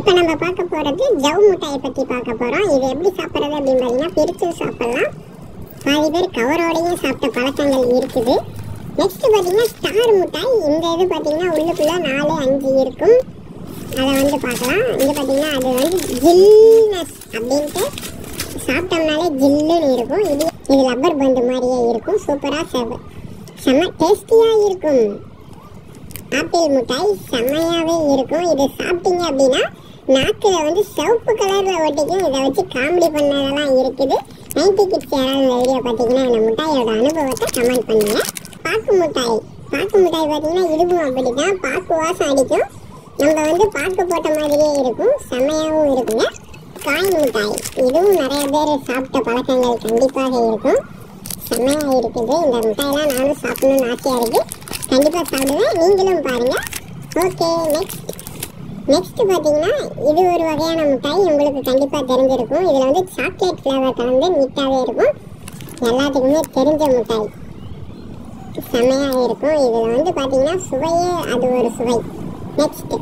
இப்போ நம்ம பார்க்க போகிறது ஜவ் மிட்டாயை பற்றி பார்க்க போகிறோம் இது எப்படி சாப்பிட்றது அப்படின்னு பார்த்தீங்கன்னா பிரித்து சாப்பிட்லாம் பாதி பேர் கவரோடையும் சாப்பிட்ட பழக்கங்கள் இருக்குது நெக்ஸ்ட் பார்த்தீங்கன்னா ஸ்டார் மிட்டாய் இந்த இது பார்த்தீங்கன்னா உள்ளுக்குள்ளே நாலு அஞ்சு இருக்கும் அதை வந்து பார்க்கலாம் இங்கே பார்த்தீங்கன்னா அது வந்து ஜில்னஸ் அப்படின்ட்டு சாப்பிட்டோம்னாலே ஜில்லுன்னு இருக்கும் இது இது ரப்பர் பந்து மாதிரியே இருக்கும் சூப்பராக செவ செம்ம டேஸ்டியாக இருக்கும் ஆப்பிள் மிட்டாய் செம்மையாகவே இருக்கும் இது சாப்பிட்டீங்க அப்படின்னா நாக்கில் வந்து சிவப்பு கலரில் ஒட்டிக்கும் இதை வச்சு காமெடி பண்ணதெல்லாம் இருக்குது நைன்டி கிட்ஸ் யாராவது இந்த வீடியோ பார்த்தீங்கன்னா இந்த மிட்டாயோட அனுபவத்தை கமெண்ட் பண்ணுங்க பாக்கு மிட்டாய் பாக்கு மிட்டாய் பார்த்தீங்கன்னா இதுவும் அப்படி தான் பாக்கு வாசம் அடிக்கும் நம்ம வந்து பாக்கு போட்ட மாதிரியே இருக்கும் செம்மையாகவும் இருக்குங்க காய் மிட்டாய் இதுவும் நிறைய பேர் சாப்பிட்ட பழக்கங்கள் கண்டிப்பாக இருக்கும் செம்மையாக இருக்குது இந்த மிட்டாயெல்லாம் நானும் சாப்பிடணும்னு ஆசையாக இருக்குது கண்டிப்பாக சாப்பிடுவேன் நீங்களும் பாருங்கள் ஓகே நெக்ஸ்ட் நெக்ஸ்ட் பார்த்தீங்கன்னா இது ஒரு வகையான மிட்டாய் உங்களுக்கு கண்டிப்பாக தெரிஞ்சிருக்கும் இதில் வந்து சாக்லேட் ஃப்ளேவர் கலந்து நீட்டாகவே இருக்கும் எல்லாத்துக்குமே தெரிஞ்ச மிட்டாய் செம்மையாக இருக்கும் இதில் வந்து பார்த்தீங்கன்னா சுவையே அது ஒரு சுவை நெக்ஸ்ட்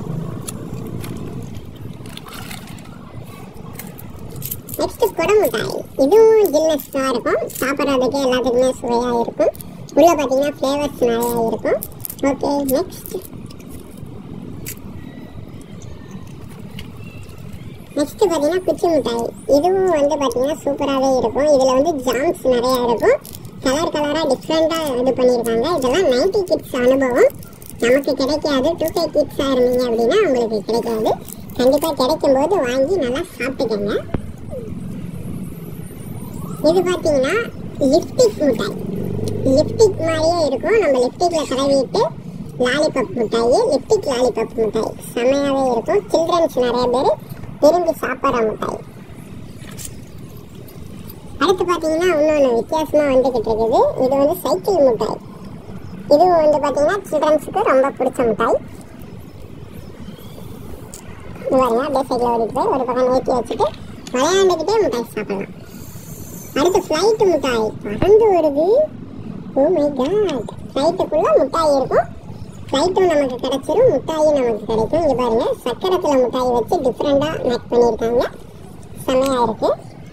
நெக்ஸ்ட் குடமிட்டாய் இதுவும் ஜில்னஸ் தான் இருக்கும் சாப்பிட்றதுக்கு எல்லாத்துக்குமே சுவையாக இருக்கும் உள்ளே பார்த்தீங்கன்னா ஃப்ளேவர்ஸ் நிறையா இருக்கும் ஓகே நெக்ஸ்ட் நெக்ஸ்ட் பார்த்தீங்கன்னா குச்சி மிட்டாய் இதுவும் வந்து பார்த்தீங்கன்னா சூப்பராகவே இருக்கும் இதில் வந்து ஜாம்ஸ் நிறையா இருக்கும் கலர் கலராக டிஃப்ரெண்ட்டாக இது பண்ணியிருக்காங்க இதெல்லாம் நைன்டி கிட்ஸ் அனுபவம் நமக்கு கிடைக்காது டூ கே கிட்ஸாக இருந்தீங்க அப்படின்னா உங்களுக்கு கிடைக்காது கண்டிப்பாக கிடைக்கும் போது வாங்கி நல்லா சாப்பிட்டுக்கங்க இது பார்த்தீங்கன்னா லிப்டிக் மிட்டாய் லிப்டிக் மாதிரியே இருக்கும் நம்ம லிப்டிக்கில் தடவிட்டு லாலிபப் மிட்டாய் லிப்டிக் லாலிபப் மிட்டாய் செம்மையாகவே இருக்கும் சில்ட்ரன்ஸ் நிறைய பேர் விரும்பி சாப்பிட்ற மிட்டாய் அடுத்து பார்த்தீங்கன்னா இன்னொன்று வித்தியாசமாக வந்துக்கிட்டு இருக்குது இது வந்து சைக்கிள் மிட்டாய் இதுவும் வந்து பார்த்தீங்கன்னா சில்ட்ரன்ஸுக்கு ரொம்ப பிடிச்ச மிட்டாய் இது பாருங்க அப்படியே சைக்கிள் ஓடிட்டு போய் ஒரு பக்கம் ஏற்றி வச்சுட்டு விளையாண்டுக்கிட்டே மிட்டாய் சாப்பிடலாம் அடுத்து ஃப்ளைட் மிட்டாய் பறந்து வருது ஓ மை காட் ஃப்ளைட்டுக்குள்ளே மிட்டாய் இருக்கும் ஃப்ளைட்டும் நமக்கு கிடைச்சிரும் மிட்டாயும் நமக்கு கிடைக்கும் இங்கே பாருங்க சக்கரத்தில் மிட்டாய் வச்சு டிஃப்ரெண்ட்டாக மேக் பண்ணியிருக்காங்க செம்மையாக இருக்கு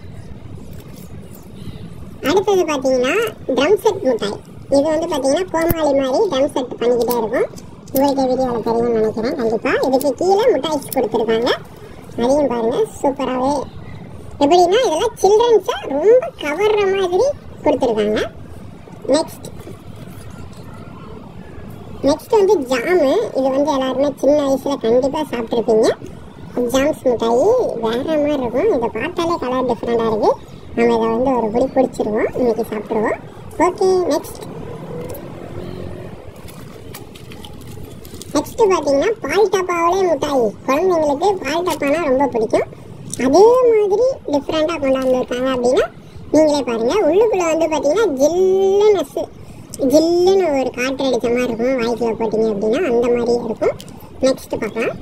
அடுத்தது பார்த்தீங்கன்னா ட்ரம் செட் மிட்டாய் இது வந்து பார்த்தீங்கன்னா கோமாளி மாதிரி ட்ரம் செட் பண்ணிக்கிட்டே இருக்கும் உங்களுக்கு வீடியோவில் தெரியும்னு நினைக்கிறேன் கண்டிப்பாக இதுக்கு கீழே மிட்டாய்ஸ் கொடுத்துருக்காங்க அதையும் பாருங்க சூப்பராகவே எப்படின்னா இதெல்லாம் சில்ட்ரன்ஸை ரொம்ப கவர்ற மாதிரி கொடுத்துருக்காங்க நெக்ஸ்ட் நெக்ஸ்ட் வந்து ஜாமு இது வந்து எல்லாருமே சின்ன வயசுல கண்டிப்பாக சாப்பிட்ருப்பீங்க ஜாம்ஸ் மிட்டாய் வேற மாதிரி இருக்கும் இதை பார்த்தாலே கலர் டிஃப்ரெண்டாக இருக்கு நம்ம இதை வந்து ஒரு பிடி பிடிச்சிருவோம் இன்னைக்கு சாப்பிட்ருவோம் ஓகே நெக்ஸ்ட் நெக்ஸ்ட் பார்த்தீங்கன்னா பால் டப்பாவிலே மிட்டாய் குழந்தைங்களுக்கு பால் டப்பானா ரொம்ப பிடிக்கும் அதே மாதிரி டிஃப்ரெண்ட்டாக கொண்டாந்துருக்காங்க அப்படின்னா நீங்களே பாருங்க உள்ளுக்குள்ள வந்து பார்த்தீங்கன்னா ஜில்லுன்னு ஜில்லுன்னு ஒரு காற்று அடித்த மாதிரி இருக்கும் வாய்க்குள்ள போட்டிங்க அப்படின்னா அந்த மாதிரியே இருக்கும் நெக்ஸ்ட் பார்க்கலாம்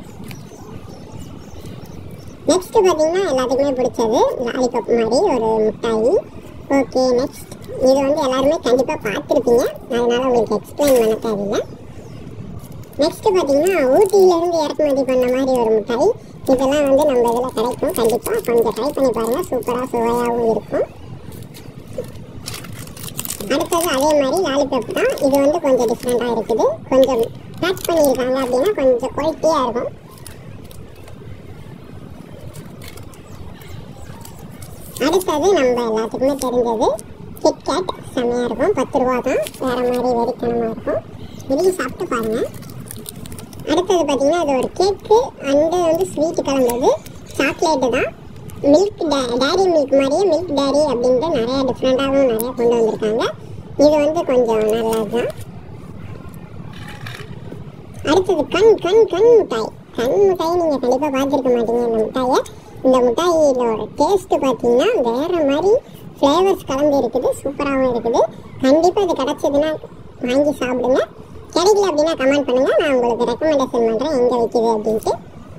நெக்ஸ்ட் பார்த்தீங்கன்னா எல்லாத்துக்குமே பிடிச்சது லாலிபப் மாதிரி ஒரு மிட்டாய் ஓகே நெக்ஸ்ட் இது வந்து எல்லாருமே கண்டிப்பாக பார்த்துருப்பீங்க அதனால உங்களுக்கு எக்ஸ்பிளைன் பண்ண தேவையில்லை நெக்ஸ்ட் பார்த்தீங்கன்னா ஊட்டியிலேருந்து இறக்குமதி பண்ண மாதிரி ஒரு மிட்டாய் இதெல்லாம் வந்து நம்ம இதில் கிடைக்கும் கண்டிப்பாக கொஞ்சம் ட்ரை பண்ணி பாருங்கள் சூப்பராக சுவையாகவும் இருக்கும் அடுத்தது அதே மாதிரி லாலிபப் தான் இது வந்து கொஞ்சம் டிஃப்ரெண்ட்டாக இருக்குது கொஞ்சம் பேக் பண்ணியிருக்காங்க அப்படின்னா கொஞ்சம் குவாலிட்டியாக இருக்கும் அடுத்தது நம்ம எல்லாத்துக்குமே தெரிஞ்சது கிட்கேட் செம்மையாக இருக்கும் பத்து ரூபா தான் வேறு மாதிரி வெறித்தனமாக இருக்கும் இதையும் சாப்பிட்டு பாருங்கள் அடுத்தது பார்த்தீங்கன்னா இது ஒரு கேக்கு அண்டு வந்து ஸ்வீட் கலந்தது சாக்லேட்டு தான் மில்க் டே டேரி மில்க் மாதிரியே மில்க் டேரி அப்படின்ட்டு நிறைய டிஃப்ரெண்ட்டாகவும் நிறைய கொண்டு வந்திருக்காங்க இது வந்து கொஞ்சம் நல்லது தான் அடுத்தது கண் கண் கண் மிட்டாய் கண் மிட்டாய் நீங்கள் கண்டிப்பாக பார்த்துருக்க மாட்டீங்க இந்த மிட்டாயை இந்த மிட்டாயோட டேஸ்ட்டு பார்த்தீங்கன்னா வேறு மாதிரி ஃப்ளேவர்ஸ் கலந்து இருக்குது சூப்பராகவும் இருக்குது கண்டிப்பாக இது கிடச்சதுன்னா வாங்கி சாப்பிடுங்க கிடைக்கல அப்படின்னா கமெண்ட் பண்ணுங்கள் நான் உங்களுக்கு ரெக்கமெண்டேஷன் பண்ணுறேன் எங்கே விற்கிது அப்படின்ட்டு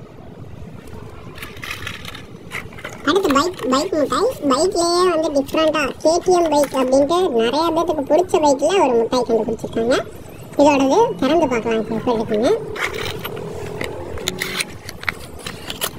அடுத்து பைக் பைக் மிட்டாய் பைக்லேயே வந்து டிஃப்ரெண்ட்டாக கேடிஎம் பைக் அப்படின்ட்டு நிறைய பேத்துக்கு பிடிச்ச பைக்கில் ஒரு மிட்டாய் கண்டுபிடிச்சிருக்காங்க இதோடது திறந்து பார்க்கலாம் இப்போ எப்படி இருக்குன்னு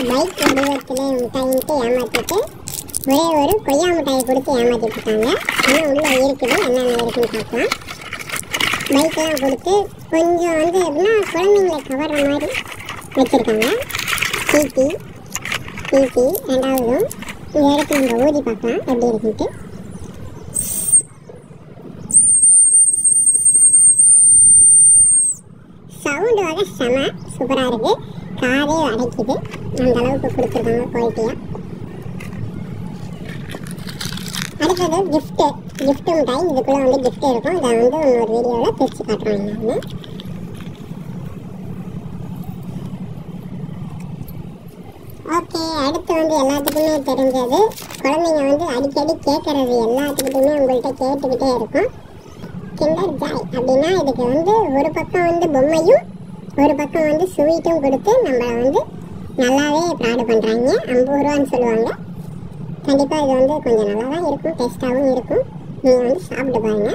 பைக் வடிவத்தில் மிட்டாயின்ட்டு ஏமாற்றிட்டு ஒரே ஒரு கொய்யா மிட்டாயை கொடுத்து ஏமாற்றிட்டு இருக்காங்க இன்னும் உள்ளே இருக்குது என்னென்ன இருக்குன்னு பார்க்கலாம் பைக்கெல்லாம் கொடுத்து கொஞ்சம் வந்து எப்படின்னா குழந்தைங்களை கவர்ற மாதிரி வச்சுருக்காங்க டிடி டிடி ரெண்டாவதும் இந்த இடத்துல நம்ம ஊதி பார்க்கலாம் எப்படி இருக்குன்ட்டு சவுண்டு வகை செம சூப்பராக இருக்குது காதே அடைக்குது அந்த அளவுக்கு கொடுத்துருக்காங்க குவாலிட்டியாக அடுத்தது கிஃப்ட்டு gift மிட்டாய் இதுக்குள்ளே வந்து gift இருக்கும் இதை வந்து இன்னொரு வீடியோவில் பிரித்து காட்டுறோம் என்னன்னு ஓகே அடுத்து வந்து எல்லாத்துக்குமே தெரிஞ்சது குழந்தைங்க வந்து அடிக்கடி கேட்கறது எல்லாத்துக்கிட்டையுமே உங்கள்கிட்ட கேட்டுக்கிட்டே இருக்கும் கிண்டர் ஜாய் அப்படின்னா இதுக்கு வந்து ஒரு பக்கம் வந்து பொம்மையும் ஒரு பக்கம் வந்து ஸ்வீட்டும் கொடுத்து நம்மளை வந்து நல்லாவே ப்ராடு பண்ணுறாங்க ஐம்பது ரூபான்னு சொல்லுவாங்க கண்டிப்பாக இது வந்து கொஞ்சம் நல்லா தான் இருக்கும் டேஸ்ட்டாகவும் இருக்கும் நீங்கள் வந்து சாப்பிட்டு பாருங்க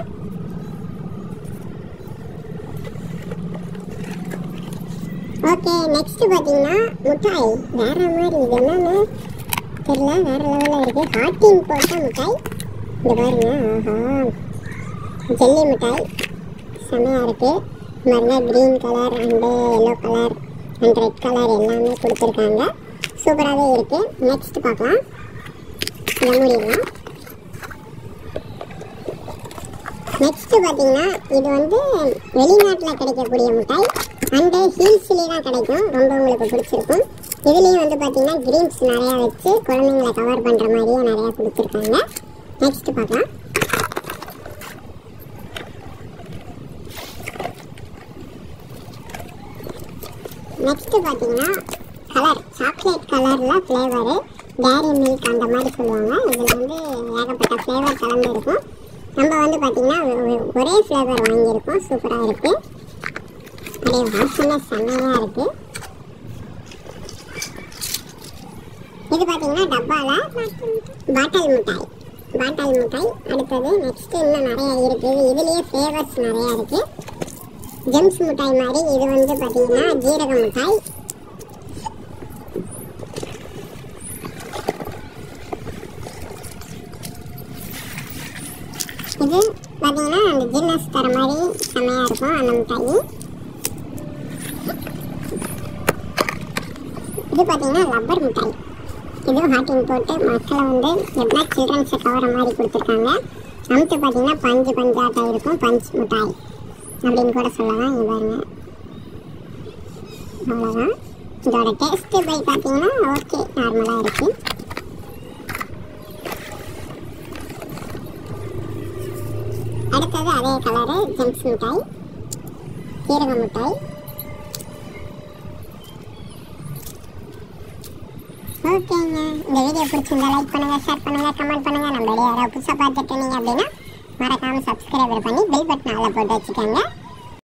ஓகே நெக்ஸ்ட் பார்த்தீங்கன்னா மிட்டாய் வேற மாதிரி இது என்னன்னு தெரியல வேற லெவலில் இருக்குது ஹாட்டின் போட்ட மிட்டாய் இங்கே பாருங்க ஆஹா ஜெல்லி மிட்டாய் செம்மையாக இருக்குது பாருங்க green colour and yellow colour and red colour எல்லாமே கொடுத்துருக்காங்க சூப்பராகவே இருக்குது நெக்ஸ்ட் பார்க்கலாம் இதை மூடிடலாம் நெக்ஸ்ட் பார்த்தீங்கன்னா இது வந்து வெளிநாட்டில் கிடைக்கக்கூடிய மிட்டாய் அண்டு ஹீல்ஸ்லேயே தான் கிடைக்கும் ரொம்ப உங்களுக்கு பிடிச்சிருக்கும் இதுலேயும் வந்து பார்த்தீங்கன்னா க்ரீன்ஸ் நிறையா வச்சு குழந்தைங்களை கவர் பண்ணுற மாதிரியே நிறையா கொடுத்துருக்காங்க நெக்ஸ்ட் பார்க்கலாம் நெக்ஸ்ட் பார்த்தீங்கன்னா கலர் சாக்லேட் கலரில் ஃப்ளேவரு டேரி மில்க் அந்த மாதிரி சொல்லுவாங்க இதில் வந்து ஏகப்பட்ட ஃப்ளேவர் கலந்து இருக்கும் நம்ம வந்து பார்த்தீங்கன்னா ஒ- ஒரே ஃப்ளேவர் வாங்கியிருக்கோம் சூப்பராக இருக்குது அப்படியே வாசனை செம்மையாக இருக்குது இது பார்த்தீங்கன்னா டப்பாவில் பாட்டல் மிட்டாய் பாட்டல் மிட்டாய் அடுத்தது நெக்ஸ்ட் இன்னும் நிறைய இருக்குது இதுலேயே ஃப்ளேவர்ஸ் நிறையா இருக்குது ஜெம்ஸ் மிட்டாய் மாதிரி இது வந்து பார்த்தீங்கன்னா ஜீரக மிட்டாய் இது பார்த்தீங்கன்னா அந்த ஜின்னஸ் தர மாதிரி செம்மையாக இருக்கும் அந்த மிட்டாய் இது பார்த்தீங்கன்னா ரப்பர் மிட்டாய் இதுவும் ஹாட்டிங் போட்டு மக்களை வந்து எப்படின்னா சில்ட்ரன்ஸை கவர மாதிரி கொடுத்துருக்காங்க அமுத்து பார்த்தீங்கன்னா பஞ்சு பஞ்சாட்டம் இருக்கும் பஞ்ச் மிட்டாய் அப்படின்னு கூட சொல்லலாம் இங்க பாருங்க அவ்வளோதான் இதோட டேஸ்ட்டு பை பார்த்தீங்கன்னா ஓகே நார்மலாக இருக்குது அடுத்தது அதே கலரு ஜெம்ஸ் மிட்டாய் சீரக மிட்டாய் ஓகேங்க இந்த வீடியோ பிடிச்சிருந்தா லைக் பண்ணுங்க ஷேர் பண்ணுங்க கமெண்ட் பண்ணுங்க நம்ம வீடியோ யாராவது புதுசாக பார்த்துட்டு இருந்தீங்க அப்படின்னா மறக்காம சப்ஸ்கிரைபர் பண்ணி பெல் பட்டன் அதில் போட்டு வச்சுக்கோங்க